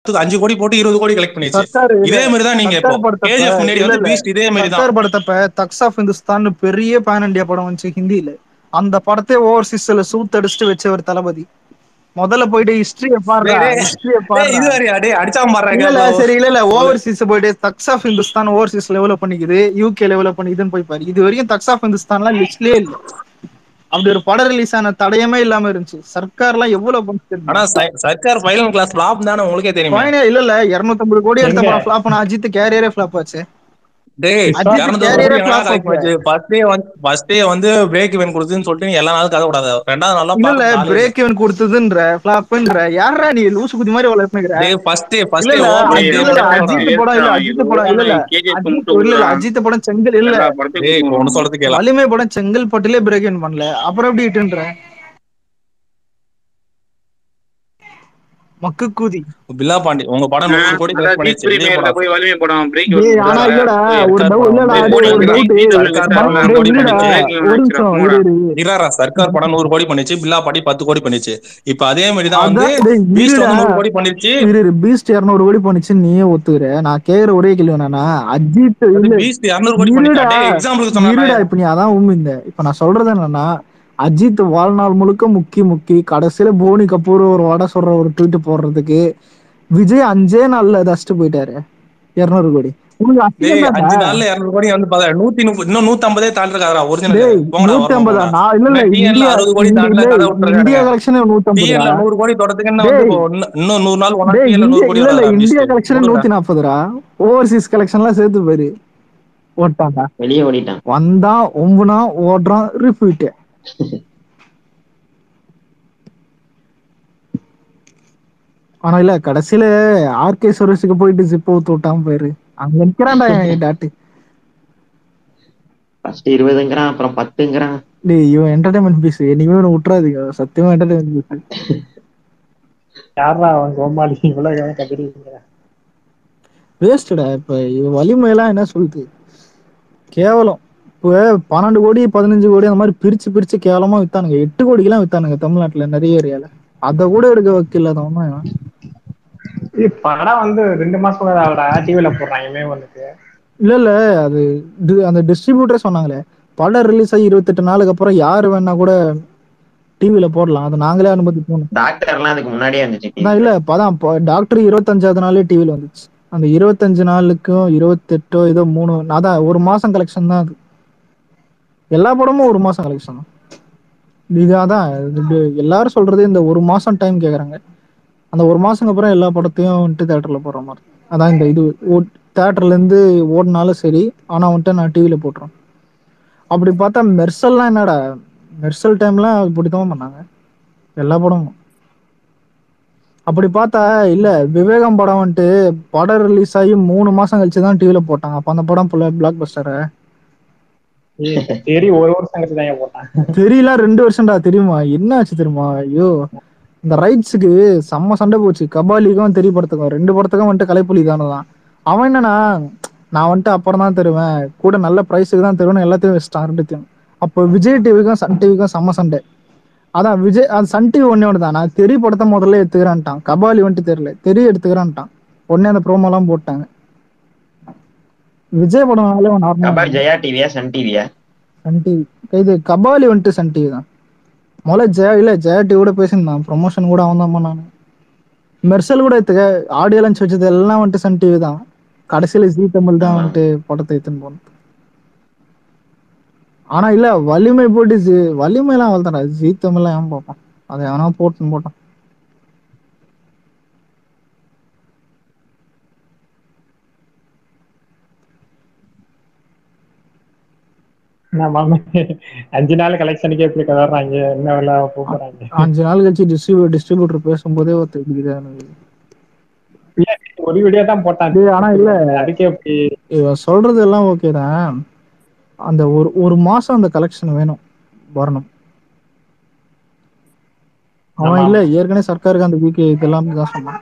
பத்துக்கு அஞ்சு கோடி போட்டு இருபது கோடி கலெக்ட் பண்ணிச்சு சர்க்கார் இல்ல இதே மாதிரி தான் நீங்க இப்போ சர்க்கார் படத்தப்ப கேஜிஎஃப் முன்னாடி இல்ல வந்து இல்ல பீஸ்ட் இதே மாதிரி தான் சர்க்கார் படத்தப்ப தக்ஸ் ஆஃப் இந்துஸ்தான் பெரிய பேன் இண்டியா படம் வந்துச்சு ஹிந்தியில அந்த படத்தை ஓவர்சீஸ்ல சூத்தடிச்சுட்டு வச்ச ஒரு தளபதி முதல்ல போயிட்டு ஹிஸ்டரிய பாடுறா டேய், டேய், ஹிஸ்டரிய டேய், பாடுறா இது வேறயா டேய் அடிச்சா இல்ல இல்ல மாறாங்க சரி இல்ல இல்ல ஓவர்சீஸ் போயிட்டு தக்ஸ் ஆஃப் இந்துஸ்தான் ஓவர்சீஸ் லெவல பண்ணிக்குது யூகே லெவல பண்ணிக்குதுன்னு போய் பாரு இது வரைக்கும் தக்ஸ் ஆஃப் இந்துஸ்தான்லாம் லிஸ்ட்லயே இல்ல அப்படி ஒரு படம் ரிலீஸ் ஆன தடயமே இல்லாம இருந்துச்சு சர்க்கார்லாம் எவ்வளவு பண்ணிச்சு ஆனா ச- சர்க்கார் ஃபைனல் கிளாஸ் ஃபிளாப் தானே உங்களுக்கே தெரியுமே Fine, இல்ல இல்ல 250 கோடி எடுத்த எங்க? படம் ஃபிளாப் பண்ண அஜித் கேரியரே ஃபிளாப் ஆச்சு டேய் அஜித் இரநூத்தி carrier கோடி ஏ flop கலெக்ட் ஆச்சு. பண்ணிச்சு ஃபர்ஸ்ட் டே வந்து ஃபர்ஸ்ட் டே வந்து பிரேக் இவன் கொடுத்துன்னு சொல்லிட்டு நீ எல்லா நாளும் கதை விடாத ரெண்டாவது நாளா இல்ல இல்ல பிரேக் இவன் கொடுத்ததுன்ற ஃபிளாப்ன்ற யாரா நீ லூசு குதி மாதிரி வளர்ப்புங்கிற டேய் ஃபர்ஸ்ட் டே ஃபர்ஸ்ட் இல்ல டே இல்ல ஓபனிங் அஜித் டே இல்ல மட்டும் அஜித் சொல்றேன். படம் இல்ல அஜித் படம் இல்ல இல்ல அஜித் இல்ல இல்ல அஜித் படம் செங்கல் இல்ல டேய் இப்போ ஒண்ணு சொல்றது கேள வலிமை படம் செங்கல்பட்டுலே பிரேக் இன் பண்ணல அப்புறம் எப்படி இட்டுன்ற மக்கு கூதி பில்லா பாண்டி உங்க படம் நூறு கோடி கலெக்ட் பண்ணிச்சு விஜய் பிரீமியர்ல படம் போய் வலிமை படம் பிரேக் டேய் ஆனா இல்லடா ஒரு டவுட் இல்லடா டேய் ஒரு டவுட் சர்க்கார் படம் நூறு கோடி இல்லடா பண்ணிச்சு ஒரு நிமிஷம் இரு இரு இராரா சர்க்கார் படம் நூறு கோடி பண்ணிச்சு பில்லா பாட்டி பத்து கோடி பண்ணிச்சு இப்ப அதே மாதிரி தான் வந்து அதான் டேய் பீஸ்ட் இருடா வந்து நூறு கோடி பண்ணிருச்சு இரு இரு பீஸ்ட் 200 கோடி பண்ணுச்சு நீயே ஒத்துக்கிற நான் கேக்குற ஒரே கேள்வி என்னன்னா அஜித் இல்ல பீஸ்ட் இருநூறு கோடி பண்ணிட்டா இருடா டேய் எக்ஸாம்பிளுக்கு சொன்னா இருடா இப்ப நீ அதான் உண்மை இந்த இப்ப நான் சொல்றது என்னன்னா அஜித் வாழ்நாள் முழுக்க முக்கி முக்கி கடைசியில போனி கபூர் ஒரு வடை சொல்ற ஒரு ட்வீட் போடுறதுக்கு விஜய் அஞ்சே நாள்ல தஸ்ட்டு போயிட்டாரு இருநூறு கோடி உனக்கு டேய் அசிங்கம் அஞ்சு நாள்ல இருநூறு கோடி வந்து பாத்தா நூத்தி முப்பது இன்னும் நூத்தி ஐம்பதே தாண்டிருக்காரா ஒரிஜினல் டேய் போங்கடா நூத்தி வரணும் ஐம்பதா போங்கடா நான் இல்ல இல்ல டிஎன்ல இந்தியா அறுபது கோடி தாண்டல இந்தியா கதை இந்தியா விட்டுருக்காங்க கலெக்ஷன் நூத்தி டிஎன்ல ஐம்பது நூறு கோடி தொடத்துக்குன்னு டேய். வந்து இப்போ இன்னும் இன்னும் நூறு நாள் ஒன்னா டேய் டிஎன்ல நூறு இந்தியா கோடி இல்ல இல்ல வராதா இந்தியா beast? கலெக்ஷன் கொடுங்க. நூத்தி நாற்பதுரா ஓவர்சீஸ் கலெக்ஷன்லாம் சேர்த்து போயிரு ஓட்டாண்டா வெளியே ஓடிட்டான் வந்தான் ஒம்புனா ஓடுறான் ரிப்பீட் ஆனா இல்ல கடைசியில ஆர்கே சர்வீஸுக்கு போயிட்டு ஜிப் ஊத்து விட்டாம போயிரு அங்க நிக்கிறான்டா என் டாட்டு ஃபர்ஸ்ட் இருபதுங்கிறான் அப்புறம் பத்துங்கிறான் டேய் இவன் என்டர்டைன்மெண்ட் பீஸ் இனிமே இவனை விட்டுறாதீங்க சத்தியமா என்டர்டைன்மெண்ட் பீஸ் யாரா அவன் கோமாளி இவ்வளவு கத்திரிக்கிறா வேஸ்டடா இப்ப இவன் வலிமையெல்லாம் என்ன சொல்லுது கேவலம் இப்போ பன்னெண்டு கோடி பதினஞ்சு கோடி அந்த மாதிரி பிரிச்சு பிரிச்சு கேவலமா வித்தானுங்க எட்டு கோடிக்கெல்லாம் வித்தானுங்க தமிழ்நாட்டுல நிறைய ஏரியால அதை கூட எடுக்க வைக்கலாதான் இவன் இது படம் வந்து ரெண்டு மாசம் கூட ஆகல டிவில போடுறாங்க மே ஒண்ணுக்கு இல்ல இல்ல அது டி- அந்த டிஸ்ட்ரிபியூட்டரே சொன்னாங்களே படம் ரிலீஸ் ஆகி இருபத்தெட்டு நாளுக்கு அப்புறம் யாரு வேணா கூட டிவில போடலாம் அது நாங்களே அனுமதி போனோம் டாக்டர்லாம் அதுக்கு முன்னாடியே வந்துச்சு நான் இல்ல இப்பதான் டாக்டர் இருபத்தஞ்சாவது நாளே டிவில வந்துச்சு அந்த இருபத்தஞ்சு நாளுக்கும் இருபத்தெட்டோ ஏதோ மூணு அதான் ஒரு மாசம் கலெக்ஷன் தான் அது எல்லா படமும் ஒரு மாசம் கலெக்ஷன் தான் இது அதான் இது எல்லாரும் சொல்றது இந்த ஒரு மாசம் டைம் கேக்குறாங்க அந்த ஒரு மாசம் அப்புறம் எல்லா படத்தையும் வந்துட்டு தேட்டர்ல போடுற மாதிரி அதான் இந்த இது தேட்டர்ல இருந்து ஓடினாலும் சரி ஆனா வந்துட்டு நான் டிவில போட்டுறேன் அப்படி பார்த்தா மெர்சல்லாம் என்னடா மெர்சல் டைம்லாம் இப்படித்தான் பண்ணாங்க எல்லா படமும் அப்படி பார்த்தா இல்ல விவேகம் படம் வந்துட்டு படம் ரிலீஸ் ஆகி மூணு மாசம் கழிச்சு தான் டிவில போட்டாங்க அப்ப அந்த படம் பிளாக் பஸ்டர் ஏய், சரி ஒரு வருஷம் கழிச்சு தான் ஏன் போட்டான் தெரியல ரெண்டு வருஷம்டா தெரியுமா என்ன ஆச்சு தெரியுமா ஐயோ இந்த ரைட்ஸுக்கு செம்ம சண்டை போச்சு கபாலிக்கும் தெரிய படத்துக்கும் ரெண்டு படத்துக்கும் வந்துட்டு கலைப்புலி தானே தான் அவன் என்னன்னா நான் வந்துட்டு அப்புறம் தான் தருவேன் கூட நல்ல ப்ரைஸுக்கு தான் தருவேன் எல்லாத்தையும் வச்சுட்டான் ரெண்டுத்தையும் அப்போ விஜய் டிவிக்கும் சன் டிவிக்கும் செம்ம சண்டை அதான் விஜய் அது சன் டிவி ஒன்னே ஒன்று தான் நான் தெரிய படத்தை முதல்ல எடுத்துக்கிறான்ட்டான் கபாலி வந்துட்டு தெரியல தெரிய எடுத்துக்கிறான்ட்டான் உடனே அந்த ப்ரோமோலாம் போட்டாங்க விஜய் படம்னாலே கபால் நார்மல் ஜெயா டிவியா சன் டிவியா சன் டிவி இது கபாலி வந்துட்டு சன் டிவி தான் முதல்ல ஜெயா இல்ல ஜெயா டிவி கூட பேசியிருந்தான் ப்ரொமோஷன் கூட அவன் தான் பண்ணானு மெர்சல் கூட எடுத்துக்க ஆடியோ லஞ்ச் வச்சது எல்லாம் வந்துட்டு சன் டிவி தான் கடைசியில ஜி தமிழ் தான் ஆமா. வந்துட்டு படத்தை எடுத்துன்னு போனது ஆனா இல்ல வலிமை போட்டு ஜி வலிமைலாம் அவள் தானே ஜி தமிழ்லாம் ஏன் பார்ப்பான் அதை எவனா போட்டுன்னு போட்டான் நம்ம அஞ்சு நாள் கலெக்ஷனுக்கே எப்படி கதறாங்க என்ன வேலை போறாங்க அஞ்சு நாள் கழிச்சு டிஸ்ட்ரிபியூ டிஸ்ட்ரிபியூட்டர் பேசும்போதே ஒருத்தர் இப்படிதான் எனக்கு ஒரு வீடியோ தான் போட்டான் டேய், ஆனா இல்ல. அதுக்கே எப்படி இவன் சொல்றது எல்லாம் ஓகே தான் அந்த ஒரு ஒரு மாசம் அந்த கலெக்ஷன் வேணும் வரணும் அவன் ஆமா. இல்ல ஏற்கனவே சர்க்காருக்கு அந்த வீக் இதெல்லாம் தான் சொன்னான்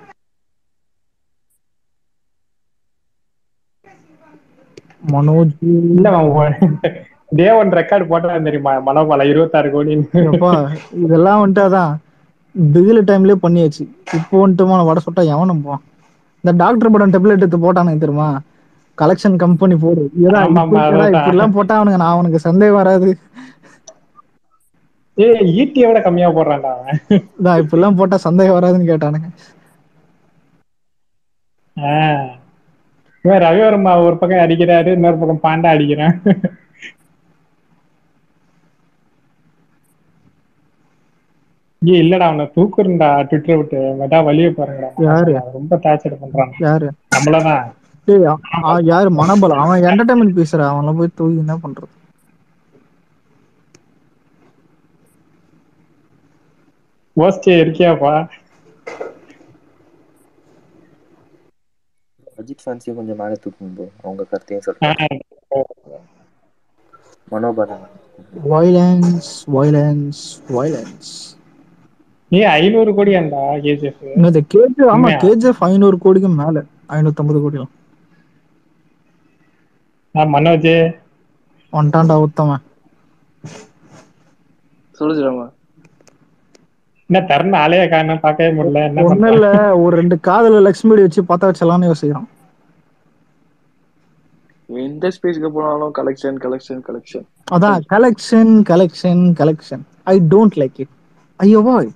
மனோஜ் இல்ல அவன் தேவன் ரெக்கார்டு போட்டா தெரியுமா மனோபால இருபத்தாறு கோடின்னு அப்பா இதெல்லாம் வந்துட்டு அதான் பிகில் டைம்லயே பண்ணியாச்சு இப்போ வந்துட்டு வடை சுட்டா எவன் நம்புவான் இந்த டாக்டர் படம் டெப்லெட் எடுத்து போட்டானுங்க தெரியுமா கலெக்ஷன் கம்பெனி போடு ஏடா ஆமாம்மா, இப்படி ஏடா அதான். இப்படிலாம் போட்டா அவனுங்க நான் அவனுக்கு சந்தேகம் வராது ஏய் ஈட்டியை விட கம்மியா போடுறான்டா அவன் இதா இப்படிலாம் போட்டா சந்தேகம் வராதுன்னு கேட்டானுங்க ஆ. இவன் ரவிவர்மா ஒரு பக்கம் அடிக்கிறாரு இன்னொரு பக்கம் பாண்டா அடிக்கிறான் ஏய் இல்லடா அவனை தூக்குறா ட்விட்டர் விட்டு மெட்டா வழிய பாருங்கடா யாரு? அவன் ரொம்ப டார்ச்சர் பண்றான் யாரு நம்மளதான் டேய் ஆ- ஆ, யாரு மனபலம் அவன் என்டர்டைன்மெண்ட் பேசுற அவனை போய் தூக்கி என்ன பண்றது ஓஸ்டே இருக்கியாப்பா அஜித் ஃபேன்ஸையும் கொஞ்சம் மேலே தூக்கணும் bro. அவங்க கருத்தையும் சொல்றேன் மனோபாலன் வயலன்ஸ் வயலன்ஸ் வயலன்ஸ் ஏய் ஐநூறு கோடி ஏன்டா கேஜிஎஃப் இந்த கேஜி ஆமா உண்மையா? கேஜிஎஃப் ஐநூறு கோடிக்கு மேல ஐநூத்தம்பது கோடிலாம் நான் மனோஜ் ஒன்டாண்டா உத்தமன் சொல்லுச்சுடாமா என்ன தருண ஆளைய காரணம் பார்க்கவே முடியல என்ன ஒண்ணு பண்ற இல்ல ஒரு ரெண்டு காதல லக்ஷ்மிடி வச்சு பத்த வச்சலாம்னு யோசிக்கிறான் எந்த ஸ்பேஸ்க்கு போனாலும் கலெக்ஷன் கலெக்ஷன் கலெக்ஷன் அதான் collection collection collection I don't like it I avoid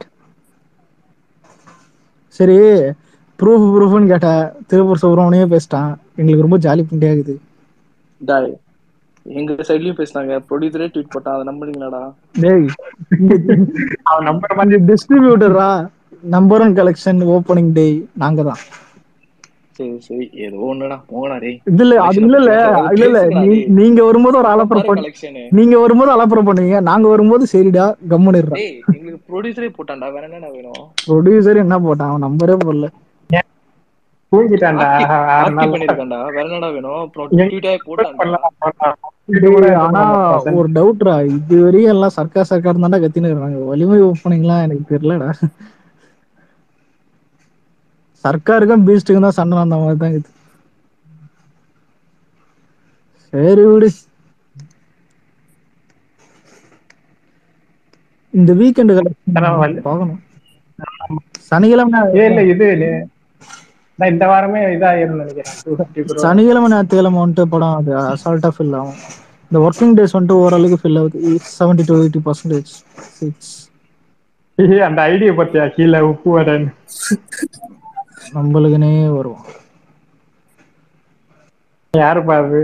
சரி ப்ரூஃப் ப்ரூஃப்னு கேட்ட திருப்பூர் சுப்ரமணியே பேசிட்டான் எங்களுக்கு ரொம்ப ஜாலி பண்ணிட்டே இருக்குது டாய் எங்க சைட்லயும் பேசினாங்க ப்ரொடியூசரே ட்வீட் போட்டான் அதை நம்புறீங்களாடா டேய் அவன் நம்புற மாதிரி டிஸ்ட்ரிபியூட்டரா number one collection opening day நாங்க தான் சரி சரி ஏதோ ஒண்ணுடா போங்கடா டேய் இதுல அது இல்ல இல்ல இல்ல இல்ல நீ- நீங்க வரும்போது ஒரு அலப்பற பண்ணி கலெக்ஷன் நீங்க வரும்போது அலப்பற பண்ணுவீங்க நாங்க வரும்போது சரிடா கம்முனிடுறோம் டேய் எங்களுக்கு ப்ரொடியூசரே போட்டான்டா வேற என்னடா வேணும் ப்ரொடியூசர் என்ன போட்டான் அவன் நம்பரே போடல தூங்கிட்டான்டா ஆறு ஆர்டி நாள் பண்ணிருக்கான்டா வேற என்னடா வேணும் அப்புறம் எங்க- ட்வீட்டே போட்டான்டா பண்ணலாம் டேய், ஆனா ஒரு டவுட்ரா இது வரையும் எல்லாம் சர்க்கார் சர்க்கார் தான்டா கத்தின்னு இருக்காங்க வலிமை ஓப்பனிங்லாம் எனக்கு தெரியலடா சர்க்காருக்கும் பீஸ்டுக்கும் தான் சண்டை அந்த மாதிரி தான் இது சரி விடு இந்த வீக்கெண்டு பரவாயில்ல. பார்க்கணும் சனிக்கிழமை ஏ இல்ல இது நே- நான் இந்த வாரமே இதாயிரும் நினைக்கிறேன் 250 crore. சனிக்கிழமை ஞாயிற்றுக்கிழமை வந்துட்டு படம் அது அசால்ட்டா ஃபில் ஆகும் இந்த ஒர்க்கிங் டேஸ் வந்துட்டு ஓரளவுக்கு ஃபில் ஆகுது seventy to eighty percentage six ஏய், அந்த ஐடியா பத்தியா கீழே உப்பு வரேன்னு நம்மளுக்குனே வரும் யாருப்பா அது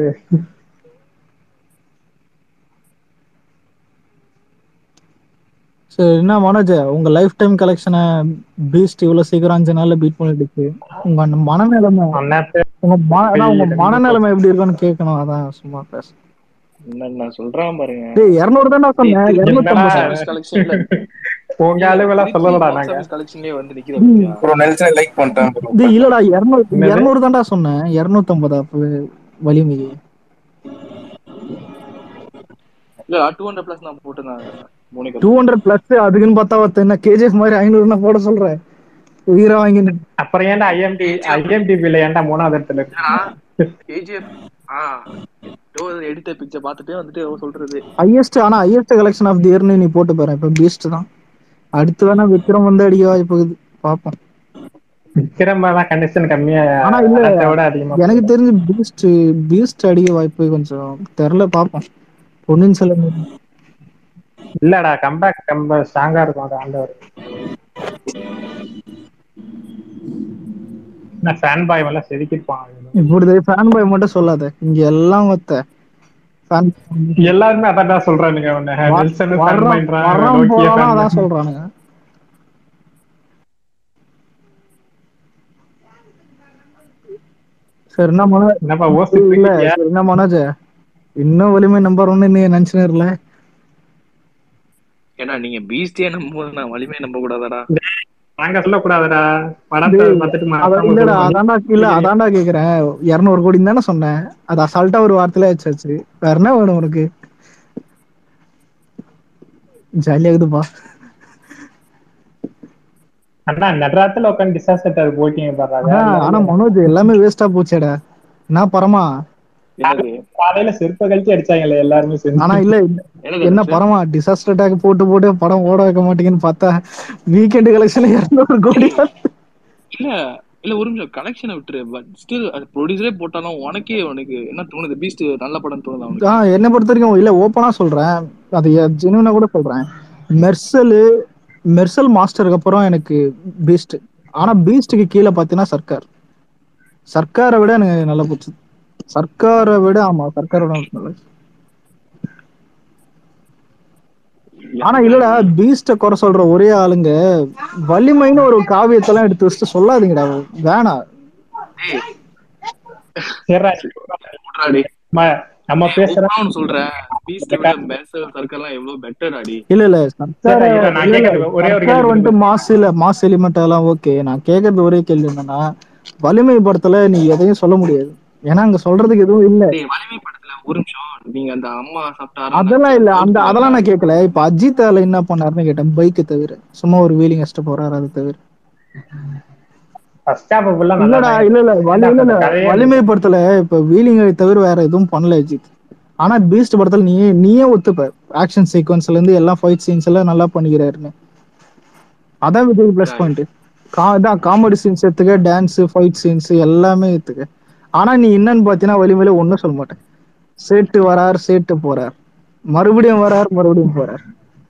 சரி என்ன மனோஜ் உங்க லைஃப் டைம் கலெக்ஷனை பீஸ்ட் இவ்வளவு சீக்கிரம் அஞ்சு நாள்ல பீட் பண்ணிடுச்சு உங்க அந்த மனநிலைமை அண்ணாத்த உங்க ம- அதான் உங்க மனநிலைமை எப்படி இருக்குன்னு கேட்கணும் அதான் சும்மா பேச என்ன நான் சொல்றான் பாருங்க டேய் இருநூறு தானே சொன்னேன் இருநூத்தம்பது கலெக்ஷன்ல உங்க அளவுலாம் சொல்லலடா நாங்க கலெக்ஷன்லயே வந்து நிக்கிறோம் ப்ரோ நெல்சன் லைக் பண்ணிட்டேன் bro. டேய் இல்லடா இருநூறு இருநூறு தான்டா சொன்னேன் இருநூத்தம்பதா அப்ப வலிமை இல்ல டூ ஹண்ட்ரட் பிளஸ் நான் போட்டுருந்தாங்க மூணு டூ ஹண்ட்ரட் பிளஸ் அதுக்குன்னு பார்த்தா ஒருத்தன் என்ன கேஜிஎஃப் மாதிரி ஐநூறு நான் போட சொல்றேன் உயிரை வாங்கி அப்புறம் ஏன்டா ஐஎம்டி ஐஎம்டிபில ஏன்டா மூணாவது இடத்துல இருக்கு கேஜிஎஃப் ஆ ஏதோ எடுத்த பிக்சர் பார்த்துட்டே வந்துட்டு ஏதோ சொல்றது ஹையஸ்ட் ஆனா ஹையஸ்ட் கலெக்ஷன் ஆஃப் தி இயர்னு நீ போட்டு பாரு இப்ப பீஸ்ட் தான் அடுத்து வேணா விக்ரம் வந்து அடிக்க வாய்ப்பு இருக்குது பாப்போம் விக்ரம் தான் கண்டிஷன் கம்மியா ஆனா இல்ல, அதை விட அதிகமா எனக்கு தெரிஞ்சு பீஸ்ட் பீஸ்ட் அடிக்க வாய்ப்பு கொஞ்சம் தெரியல பாப்போம் பொன்னியின் செல்வன் இல்லடா கம்பேக் ரொம்ப ஸ்ட்ராங்கா இருக்கும் அது ஆண்டவர் நான் ஃபேன் பாய் எல்லாம் செதுக்கிருப்பான் இப்படி ஃபேன் பாய் மட்டும் சொல்லாத இங்க எல்லாம் ஒத்த fan எல்லாருமே அதான் சொல்றானுங்க அவனை நெல்சன் ஃபேன் வர்றோம் பாய்ன்றான் வர்றோம் லோக்கிய போறோம் fan அதான் பாய். சொல்றானுங்க சரி என்ன மனோ என்னப்பா ஓசி இல்ல தூக்கிட்டியா? சரி, என்ன மனோஜ் இன்னும் வலிமை நம்பர் ஒன்னு நீ நினைச்சுன்னு இருல ஏன்னா நீங்க பீஸ்டே நம்ப நான் வலிமையை நம்ப கூடாதாடா நாங்க சொல்லக்கூடாதுடா படத்தை டேய், பார்த்துட்டு அத- மறக்காம இல்லடா சொல்லணும். அதான்டா இல்ல அதான்டா கேக்குறேன் இருநூறு கோடி தானே சொன்னேன் அது அசால்ட்டா ஒரு வார்த்தையில வச்சாச்சு வேற என்ன வேணும் உனக்கு ஜாலியாகுதுப்பா அண்ணா நடுராத்துல உட்காந்து டிசாஸ்டர் அது போயிட்டீங்க பாருங்க ஆனா ஆனா மனோஜ் எல்லாமே வேஸ்டா போச்சேடா என்ன பரமா என்னது காலையில செருப்ப கழிச்சு அடிச்சாங்கல்ல எல்லாருமே சேர்ந்து. ஆனா இல்ல என்னது என்ன பரமா டிசாஸ்டர் அட்டாக் போட்டு போட்டு படம் ஓட வைக்க மாட்டீங்கன்னு பார்த்தா வீக்கெண்ட் கலெக்ஷன் இருநூறு கோடி இல்ல இல்ல ஒரு நிமிஷம் கலெக்ஷனை விட்டுரு பட் ஸ்டில் அது ப்ரொடியூசரே போட்டாலும் உனக்கே உனக்கு என்ன தோணுது பீஸ்ட் நல்ல படம் தோணுதா உனக்கு ஆ என்னை பொறுத்த வரைக்கும் இல்ல ஓப்பனா சொல்றேன் அது ஜெனுவனா கூட சொல்றேன் மெர்சல் மெர்சல் மாஸ்டருக்கு அப்புறம் எனக்கு பீஸ்ட் ஆனா பீஸ்டுக்கு கீழே பாத்தீங்கன்னா சர்க்கார் சர்க்காரை விட எனக்கு நல்லா போச்சு சர்க்காரை விட ஆமா சர்க்காரோட எனக்கு நல்லா ஆனா இல்லடா பீஸ்ட குறை சொல்ற ஒரே ஆளுங்க வலிமைன்னு ஒரு காவியத்தெல்லாம் எடுத்து வச்சுட்டு சொல்லாதீங்கடா வேணாம் சரிடா விட்றாடி. நம்ம நம்ம பேசுற நான் ஒண்ணு சொல்றேன் பீஸ்ட விட மெர்சல் சர்க்கர்லாம் எவ்வளவு பெட்டர் அடி இல்ல இல்ல சர்க்கார் சரி, இரு, நான் இல்ல, இல்ல, கேட்கறது ஒரே ஒரு சர்க்கார் கேள்வி வந்துட்டு மாஸ் இல்ல மாஸ் எலிமெண்ட் எல்லாம் ஓகே நான் கேக்குறது ஒரே கேள்வி என்னன்னா வலிமை படத்துல நீ எதையும் சொல்ல முடியாது ஏன்னா அங்க சொல்றதுக்கு எதுவும் இல்ல டேய் வலிமை படத்துல ஒரு நிமிஷம் நீங்க அந்த அம்மா சாப்பிட்டாரா அதெல்லாம் இல்ல அந்த அதெல்லாம் நான் கேட்கல இப்ப அஜித் அதுல என்ன பண்ணாருன்னு கேட்டேன் பைக்கு தவிர சும்மா ஒரு வீலிங் அடிச்சுட்டு போறாரு அது தவிர ஃபர்ஸ்ட் ஹாஃப் ஃபுல்லா நல்லா இல்லடா இல்ல இல்ல வலி இல்ல இல்ல கதையே வலிமை படத்துல இப்ப வீலிங்கை தவிர வேற எதுவும் பண்ணல அஜித் ஆனா பீஸ்ட் படத்துல நீயே நீயே ஒத்துப்ப ஆக்ஷன் சீக்வன்ஸ்ல இருந்து எல்லா ஃபைட் சீன்ஸ் எல்லாம் நல்லா பண்ணிக்கிறாருன்னு அதான் விஜய் பிளஸ் பாயிண்ட் அதான் காமெடி சீன்ஸ் எடுத்துக்க டான்ஸ் ஃபைட் சீன்ஸ் எல்லாமே எடுத்துக்க ஆனா நீ என்னன்னு பாத்தீங்கன்னா வலிமையில ஒண்ணும் சொல்ல மாட்டேன் சேட்டு வரார் சேட்டு போறார் மறுபடியும் வரார் மறுபடியும் போறார்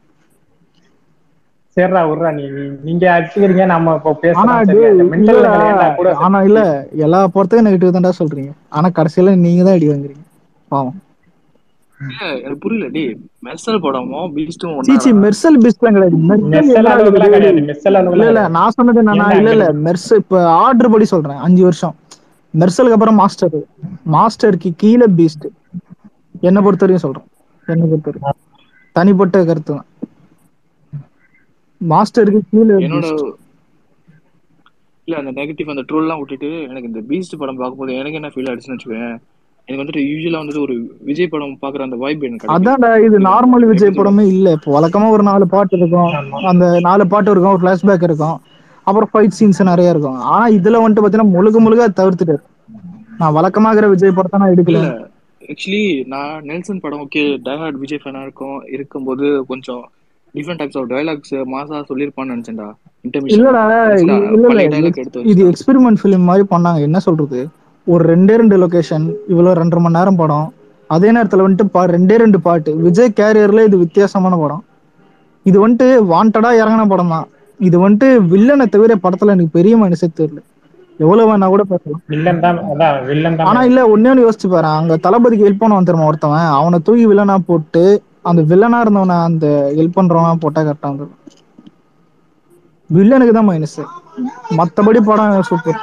சரிடா விட்றா நீ நீ- நீங்க அடிச்சுக்கிறீங்க நம்ம இப்போ ஆனா பேசலாம் டேய், சரியா மென்டல் இல்லடா, கூட ஆனா இல்ல எல்லா படத்துக்கும் நெகட்டிவ் தான்டா சொல்றீங்க ஆனா கடைசியில நீங்க தான் அடி வாங்குறீங்க பாவம் இல்ல எனக்கு புரியல டேய் மெர்சல் படமும் பீஸ்டும் சீச்சி மெர்சல் பீஸ்ட்லாம் கிடையாது மெர்சல் மெர்சல் என்ன அளவுக்குலாம் இருக்குது? கிடையாது மெர்சல் இல்ல அளவுக்குலாம் இல்ல கிடையாது. நான் சொன்னது என்னன்னா என்ன இல்ல இல்ல மெர்சல் இப்ப ஆர்டர் படி சொல்றேன் அஞ்சு வருஷம் மெர்சலுக்கு அப்புறம் மாஸ்டர் மாஸ்டருக்கு கீழே பீஸ்ட் என்ன பொறுத்த வரைக்கும் சொல்றேன் என்ன பொறுத்த வரைக்கும் தனிப்பட்ட கருத்து தான் மாஸ்டருக்கு கீழே என்னோட beast. இல்ல அந்த நெகட்டிவ் அந்த ட்ரோல் எல்லாம் விட்டுட்டு எனக்கு இந்த பீஸ்ட் படம் பார்க்கும்போது எனக்கு என்ன ஃபீல் ஆயிடுச்சுன்னு வச்சுக்கோங்க எனக்கு வந்துட்டு யூஸ்வலா வந்துட்டு ஒரு விஜய் படம் பாக்குற அந்த வைப் எனக்கு கிடைக்குது. அதான்டா இது நார்மல் விஜய் எப்படி படமே இல்ல இப்போ வழக்கமா ஒரு நாலு பாட்டு இருக்கும் ஆமா. அந்த நாலு பாட்டு இருக்கும் ஒரு ஃபிளாஷ்பேக் இருக்கும் அப்புறம் ஃபைட் சீன்ஸ் நிறைய இருக்கும் ஆனா இதுல வந்துட்டு பாத்தீங்கன்னா முழுக்க முழுக்க அதை தவிர்த்துட்டாரு நான் வழக்கமாகிற விஜய் படத்தை நான் எடுக்கல இல்ல ஆக்சுவலி நான் நெல்சன் படம் ஓகே டயஹார்ட் விஜய் ஃபேனா இருக்கும் இருக்கும்போது கொஞ்சம் டிஃப்ரெண்ட் டைப்ஸ் ஆஃப் டயலாக்ஸ் மாசா சொல்லிருப்பான்னு நினைச்சேன்டா இல்லடா இன்டர்மிஷன் இ- இல்ல பழைய இல்ல டைலாக் எடுத்து இது வச்சுட்டா. எக்ஸ்பெரிமெண்ட் ஃபிலிம் மாதிரி பண்ணாங்க என்ன சொல்றது ஒரு ரெண்டே ரெண்டு லொகேஷன் இவ்வளவு ரெண்டரை மணி நேரம் படம் அதே நேரத்துல வந்துட்டு பா ரெண்டே ரெண்டு பாட்டு விஜய் கேரியர்ல இது வித்தியாசமான படம் இது வந்துட்டு வாண்டடா இறங்கின படம் தான் இது வந்துட்டு வில்லனை தவிர படத்துல எனக்கு பெரிய மனசே தெரியல எவ்வளவு வேணா கூட பேசலாம் வில்லன் தான் அதான் வில்லன் ஆனா தான் இல்ல ஒன்னே ஒண்ணு யோசிச்சு பாரு அங்க தளபதிக்கு ஹெல்ப் பண்ணுவான் தெரியுமா ஒருத்தவன் அவனை தூக்கி வில்லனா போட்டு அந்த வில்லனா இருந்தவனை அந்த ஹெல்ப் பண்றவனா போட்டா கரெக்டா இருந்தது வில்லனுக்கு தான் மைனஸ் மத்தபடி படம் சூப்பர்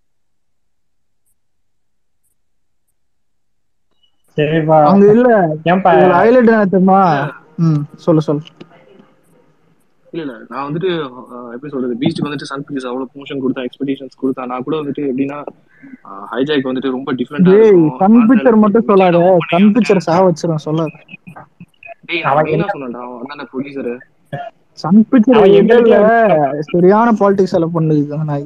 சரிப்பா அங்க இல்ல ஏன்பா ஹைலைட் என்ன தெரியுமா ம் சொல்லு சொல்லு இல்ல இல்ல நான் வந்துட்டு அஹ், எப்படி சொல்றது பீஸ்ட்க்கு வந்துட்டு சன் பிக்சர்ஸ் அவ்வளவு ப்ரொமோஷன் கொடுத்தா எக்ஸ்பெக்டேஷன்ஸ் கொடுத்தா நான் கூட வந்துட்டு எப்படின்னா ஹைஜாக் வந்துட்டு ரொம்ப டிஃப்ரெண்டா டேய் இருக்கும் சன் மாசா பிக்சர் இருக்கும். மட்டும் விஜயோட சொல்லாத opening சன் வந்துட்டு- பிக்சர் சா வச்சிரும் சொல்லாத டேய் அவன் நான் மெயினா சொன்னேன்டா அவன் தான் ப்ரொடியூசர் சன் பிக்சர் அவன் எங்கல்ல எங்களுக்கு சரியான பாலிடிக்ஸ் எல்லாம் பண்ணுது இந்த நாய்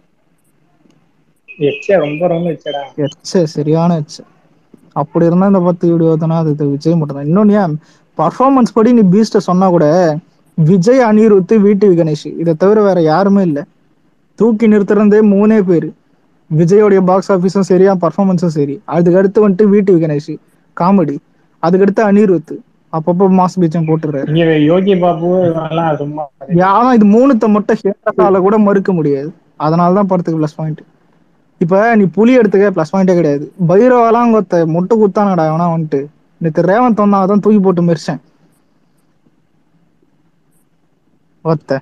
எச்சே ரொம்ப ரொம்ப எச்சடா எச்ச சரியான எச்ச அப்படி இருந்தா இந்த பத்து வீடியோ தானே அது இது விஜய் மட்டும் தான் இன்னொன்னு ஏன் பர்ஃபார்மன்ஸ் படி நீ பீஸ்ட சொன்னா கூட விஜய் அனிருத் வீட்டு கணேஷ் இதை தவிர வேற யாருமே இல்ல தூக்கி நிறுத்துறதே மூணே பேர் விஜயோடைய பாக்ஸ் ஆஃபீஸும் சரியா பர்ஃபார்மன்ஸும் சரி அதுக்கு அடுத்து வந்துட்டு வீட்டு கணேஷ் காமெடி அதுக்கடுத்து அனிருத் அப்பப்போ மாஸ் பீச்சம் போட்டுறாரு இங்க யோகி பாபு எல்லாம் சும்மா யாரும் இது மூணுத்த மட்டும் ஹேட்டால கூட மறுக்க முடியாது அதனால தான் படத்துக்கு ப்ளஸ் பாயிண்ட் இப்ப நீ புலி எடுத்துக்க ப்ளஸ் பாயிண்டே கிடையாது பைரவாலாம் கொத்த முட்டை குத்தானடா அவனா வந்துட்டு நேற்று ரேவந்த் வந்தான் அதான் தூக்கி போட்டு மெரிச்சேன் ஒத்த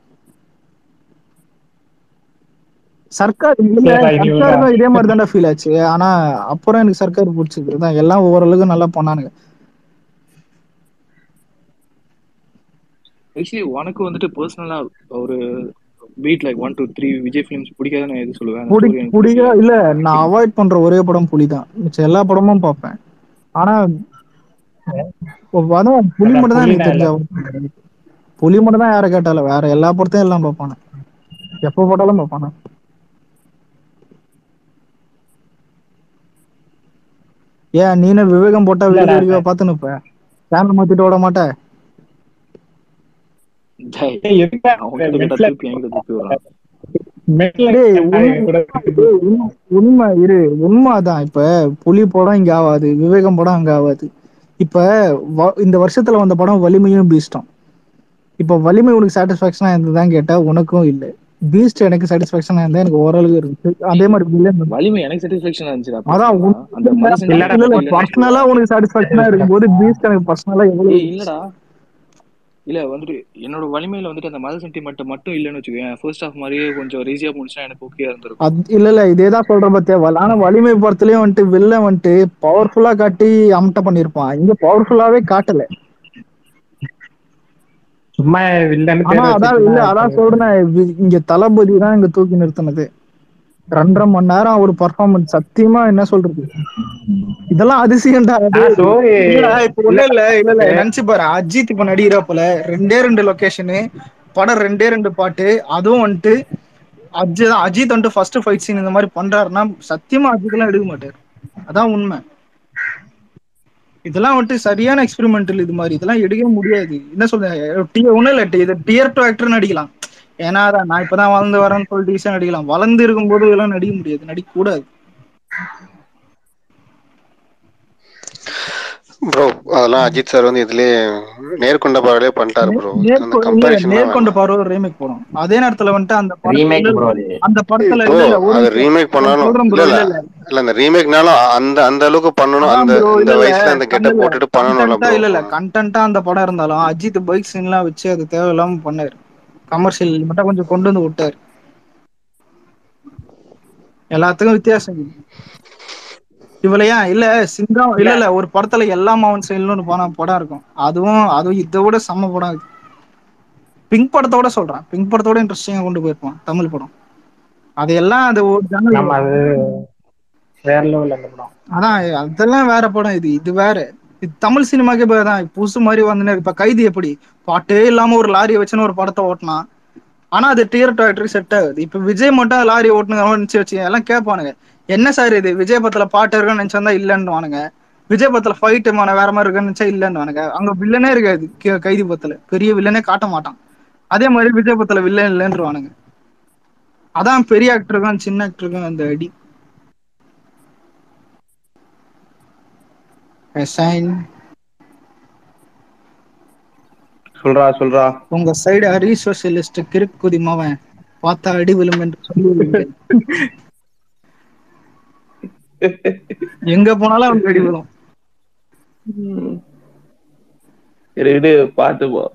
சர்க்கார் இல்ல சரிடா, இனி ஒரு- சர்க்காருக்கும் இதே மாதிரி தான்டா ஃபீல் ஆச்சு ஆனா அப்புறம் எனக்கு சர்க்கார் பிடிச்சது தான் எல்லாம் ஓரளவுக்கு நல்லா பண்ணானுங்க ஆக்சுவலி உனக்கு வந்துட்டு பர்சனலா ஒரு beat like one two three Vijay films பிடிக்காத நான் எது சொல்லுவேன் அந்த புடி story எனக்கு புடிக்க பிடிக்கல. இல்ல நான் அவாய்ட் பண்ற ஒரே படம் புலி தான் மிச்சம் எல்லா படமும் பார்ப்பேன் ஆனா இப்போ அதான் புலி அதான் மட்டும் தான் எனக்கு புலினா தெரிஞ்ச avoid பண்றது. புலி மட்டும் தான் யாரை கேட்டாலும் வேற எல்லா படத்தையும் எல்லாம் பார்ப்பானே எப்ப போட்டாலும் பார்ப்பானே ஏன் நீனே விவேகம் போட்டா இல்லடா. வீடியோ வீடியோ பார்த்து நிப்ப சேனல் மாத்திட்டு ஓட மாட்டேன் டேய், ஏய், எதுக்குடா அவன் கிட்ட கேட்டா மெட்ல- திருப்பி என்கிட்ட திருப்பி வரான் மெட்ல டேய், கூட டேய், உண்மை- உண்மை இரு உண்மை அதான் இப்ப புலி படம் இங்க ஆகாது விவேகம் படம் அங்க ஆகாது இப்ப வ- இந்த வருஷத்துல வந்த படம் வலிமையும் பீஸ்டும் இப்ப வலிமை உனக்கு சாட்டிஸ்பாக்சனா இருந்ததான்னு கேட்டா உனக்கும் இல்ல பீஸ்ட் எனக்கு சாட்டிஸ்பாக்சனா இருந்தா எனக்கு ஓரளவுக்கு இருந்துச்சு அதே மாதிரி வில்லன் வலிமை எனக்கு சாட்டிஸ்ஃபேக்ஷன் இருந்துச்சு அதான் உன்- அந்த மனுஷன் இல்லடா, இல்ல இல்ல இல்லைன்னா பர்சனலா உனக்கு சாட்டிஸ்பாக்சனா இருக்கும்போது பீஸ்ட் எனக்கு பர்சனலா எவ்வளவு ஏய் இல்லடா இல்ல வந்துட்டு என்னோட வலிமையில வந்துட்டு அந்த மத சென்டிமெண்ட் மட்டும் இல்லைன்னு வச்சுக்கோங்க ஃபர்ஸ்ட் ஹாஃப் மாதிரியே கொஞ்சம் ரீசியா முடிச்சா எனக்கு ஓகே இருந்திருக்கும் அது இல்ல இல்ல இதேதான் சொல்ற பத்தியா வல்- ஆனா வலிமை படத்துலயும் வந்துட்டு வில்ல வந்துட்டு பவர்ஃபுல்லா காட்டி அம்ட்ட பண்ணிருப்பான் இங்க பவர்ஃபுல்லாவே காட்டல சும்மா வில்லன்னு ஆனா பேர் அதான் இல்ல வச்சுட்டு அதான் சொல்றேன் வி- இங்க தளபதி தான் இங்க தூக்கி நிறுத்தினது ரெண்டரை மணி நேரம் ஒரு பர்ஃபார்மன்ஸ் சத்தியமா என்ன சொல்றது இதெல்லாம் அதிசயம்டா அது. ஆ, story- இல்ல, இப்ப ஒண்ணும் இல்ல இல்ல இல்ல நினைச்சு பாரு அஜித் இப்ப நடிகிறப்பல ரெண்டே ரெண்டு லொகேஷனு படம் ரெண்டே ரெண்டு பாட்டு அதுவும் வந்துட்டு அஜித் அஜித் வந்துட்டு ஃபர்ஸ்ட் ஃபைட் சீன் இந்த மாதிரி பண்றாருன்னா சத்தியமா அஜித் எல்லாம் எடுக்க மாட்டாரு அதான் உண்மை இதெல்லாம் வந்துட்டு சரியான எக்ஸ்பெரிமெண்டல் இது மாதிரி இதெல்லாம் எடுக்கவே முடியாது என்ன சொல்றேன் ஒண்ணும் இல்ல இது டியர் டு ஆக்டர் நடிக்கலாம் ஏன்னா அதான் நான் இப்பதான் வளர்ந்து வரேன்னு சொல்லிட்டு ஈஸியா நடிக்கலாம் வளர்ந்து இருக்கும்போது இதெல்லாம் நடிக்க முடியாது நடிக்க கூடாது ப்ரோ அதெல்லாம் அஜித் சார் வந்து இதுலயே நேர்கொண்ட பார்வையிலே பண்ணிட்டாரு ப்ரோ அந்த நேர்கொ- இல்ல, கம்பேரிஷன் நேர்கொண்ட பார்வை ரீமேக் போடும் அதே நேரத்துல வந்துட்டு அந்த ரீமேக் படத்துல ப்ரோ அது அந்த படத்துல ப்ரோ இல்ல இல்ல ஒரு அது நிமிஷம். ரீமேக் பண்ணாலும் சொல்றேன் இல்ல bro, இல்ல இல்ல, இல்ல. இல்ல அந்த ரீமேக்னாலும் அந்த அந்த அளவுக்கு பண்ணணும் அதான் அந்த bro, இந்த இல்ல, வயசுல அந்த கெட்ட இல்ல, போட்டுட்டு பண்ணணும்ல content-ஆ இல்ல இல்ல ப்ரோ கண்டென்ட்டா அந்த படம் இருந்தாலும் அஜித் பைக் சீன்லாம் வச்சு அது தேவையில்லாம பண்ணாரு கமர்ஷியல் மட்டும் கொஞ்சம் கொண்டு வந்து விட்டாரு எல்லாத்துக்கும் வித்தியாசம் இருக்கு. இவளையா இல்ல சிங்கம் இல்ல இல்ல ஒரு படத்துல எல்லா மாவன் செயல்னு ஒரு படம் படம் இருக்கும் அதுவும் அதுவும் இதை விட செம்ம படம் இது பிங்க் படத்தோட சொல்றேன் பிங்க் படத்தோட இன்ட்ரெஸ்டிங்கா கொண்டு போயிருப்பான் தமிழ் படம் அதையெல்லாம் அது ஒரு ஜன்னல் நம்ம அது வேற லெவல் அந்த படம் அதான் அதெல்லாம் வேற படம் இது இது வேற இது தமிழ் சினிமாக்கே இப்ப தான் புதுசு மாதிரி வந்து இப்ப கைதி எப்படி பாட்டே இல்லாம ஒரு லாரியை வச்சுன்னு ஒரு படத்தை ஓட்டினான் ஆனா அது டியர் டாக்டருக்கு செட் ஆகுது இப்ப விஜய் மட்டும் லாரி ஓட்டுனுங்க நினைச்சு வச்சு எல்லாம் கேட்பானுங்க என்ன சார் இது விஜய் பத்துல பாட்டு இருக்குன்னு நினைச்சா இல்லைன்னு விஜய் பத்துல ஃபைட் வேற மாதிரி இருக்குன்னு நினைச்சா இல்லைன்னு அங்க வில்லனே இருக்காது கே- கைதி பத்துல பெரிய வில்லனே காட்ட மாட்டான் அதே மாதிரி விஜய் பத்துல வில்லன் இல்லைன்றவானுங்க அதான் பெரிய ஆக்டருக்கும் சின்ன ஆக்டருக்கும் அந்த அடி ஹசைன் சொல்றா சொல்றா உங்க சைடு அரி சோசியலிஸ்ட் கிறுக்குதி மாவன் பார்த்தா அடி விழும் என்று சொல்லுவீர்கள் எங்க போனாலும் அவனுக்கு அடி விழும் இரு இரு பாத்து போ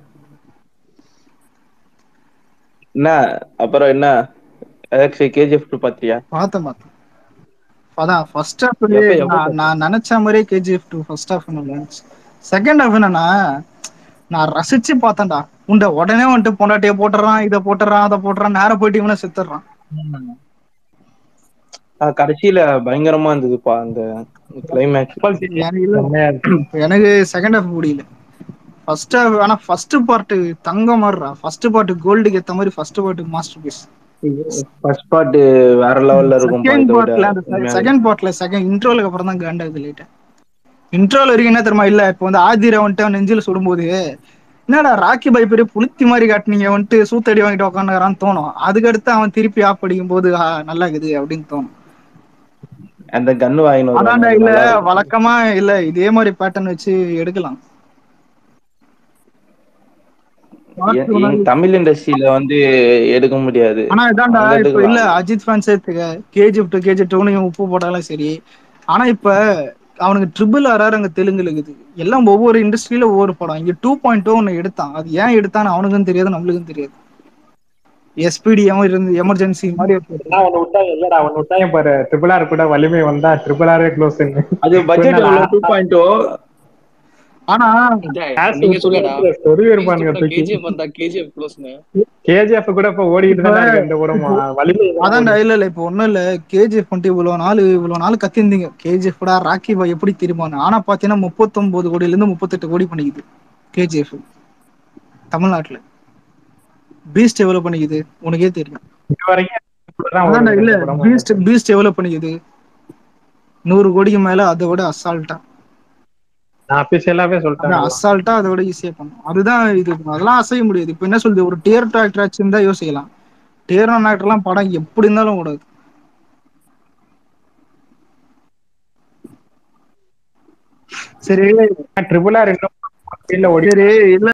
என்ன அப்புறம் என்ன கேஜிஎஃப் பாத்தியா பார்த்தேன் பார்த்தேன் அதான் ஃபர்ஸ்ட் ஹாஃப் எப்ப, எப்ப பார்த்தீங்க? நான் நினைச்ச மாதிரியே கேஜிஎஃப் டூ ஃபர்ஸ்ட் ஹாஃப் இருந்துச்சு செகண்ட் ஹாஃப் என்னன்னா நான் ரசிச்சு பார்த்தேன்டா உண்ட உடனே வந்துட்டு பொண்டாட்டிய போட்டுறான் இதை போட்டுறான் அதை போட்டுறான் நேரம் போயிட்டு இவனை செத்துறான் ஆஹ் கடைசியில பயங்கரமா இருந்ததுப்பா அந்த கிளைமேக்ஸ் எனக்கு இல்ல செம்மையா இருக்கு. எனக்கு செகண்ட் ஹாஃப் முடியல ஃபர்ஸ்ட் ஹாஃப் ஆனா ஃபர்ஸ்ட் பார்ட் தங்க மாதிரிடா ஃபர்ஸ்ட் பார்ட் கோல்டுக்கு ஏத்த மாதிரி first part masterpiece first part வேற லெவல்ல இருக்கும் செகண்ட் இதை விட பார்ட்ல அந்த உண்மையாவே. செகண்ட் பார்ட்ல செகண்ட் இன்ட்ரோலுக்கு அப்புறம் தான் காண்டாகுது லேட்டா இன்ட்ரோல வரைக்கும் என்ன தெரியுமா இல்ல இப்போ வந்து ஆதிர வந்துட்டு அவன் நெஞ்சில சுடும்போது என்னடா ராக்கி பை பெரிய புளுத்தி மாதிரி காட்டுனீங்க வந்துட்டு சூத்தடி வாங்கிட்டு உட்காந்துக்கிறான்னு தோணும் அதுக்கடுத்து அவன் திருப்பி ஆஃப் படிக்கும் போது "ஆ, நல்லா இருக்குது அப்படின்னு தோணும் அந்த கன்னு வாங்கினு அதான்டா வருவாங்க, அது இல்ல நல்லா இருக்கும். வழக்கமா இல்ல இதே மாதிரி பேட்டர்ன் வச்சு எடுக்கலாம் எ- எங்க தமிழ் இண்டஸ்ட்ரியில வந்து எடுக்க முடியாது ஆனா இதான்டா அங்க இப்ப இல்ல எடுக்கலாம். அஜித் ஃபேன்ஸ் எடுத்துக்க கேஜிஎஃப் டூ கேஜிஎஃப் டூனு உப்பு போட்டாலும் சரி ஆனா இப்ப அவனுக்கு ட்ரிபிள் ஆர்ஆர் அங்க தெலுங்குல இருக்குது எல்லாம் ஒவ்வொரு இண்டஸ்ட்ரியில ஒவ்வொரு படம் இங்க டூ பாயிண்ட் டூ ஒன்னு எடுத்தான் அது ஏன் எடுத்தான்னு அவனுக்கும் தெரியாது நம்மளுக்கும் தெரியாது எஸ்பிடி இருந்து எமர்ஜென்சி மாதிரி ஒரு நான் ஒண்ணு விட்டா இல்லடா ஒண்ணு விட்டாங்க பாரு ட்ரிபிள் ஆர் கூட வலிமை வந்தா ட்ரிபிள் ஆரே க்ளோஸ் அது பட்ஜெட் எவ்வளவு டூ பாயிண்ட் ஆனா நீங்க சொல்லடா சொருவி இருப்பானுங்க தூக்கி கேஜிஎஃப் வந்தா கேஜிஎஃப் க்ளோஸ்னு கேஜிஎஃப் கூட இப்ப ஓடிட்டு தான் இருக்கு இந்த படம் வலிமை அதான்டா இல்ல இல்ல இப்ப ஒண்ணும் இல்ல கேஜிஎஃப் வந்துட்டு இவ்வளவு நாள் இவ்வளவு நாள் கத்திருந்தீங்க கேஜிஎஃப் கூட ராக்கி பாய் எப்படி திரும்பானு ஆனா பாத்தீங்கன்னா முப்பத்தொன்பது கோடியில இருந்து முப்பத்தெட்டு கோடி பண்ணிக்குது கேஜிஎஃப் தமிழ்நாட்டுல பீஸ்ட் எவ்வளவு பண்ணிக்குது உனக்கே தெரியும் இது வரைக்கும் இப்படிதான் அதான்டா ஓடுது இல்ல இந்த படம். பீஸ்ட் பீஸ்ட் எவ்வளவு பண்ணிக்குது நூறு கோடிக்கு மேல அதை விட அசால்ட்டா நான் அபிஷியலாவே அதான் சொல்லிட்டேன் அசால்ட்டா அதை விட ஈஸியா பண்ணும் அதுதான் இது அதெல்லாம் அசைய முடியாது இப்ப என்ன சொல்றது ஒரு டியர் டிராக்டர் இருந்தா யோசிக்கலாம் டேரன் ஆக்டர்லாம் படம் எப்படி இருந்தாலும் ஓடாது சரி ட்ரிபிள் ஆர் இன்னும் ஓடி சரி இல்ல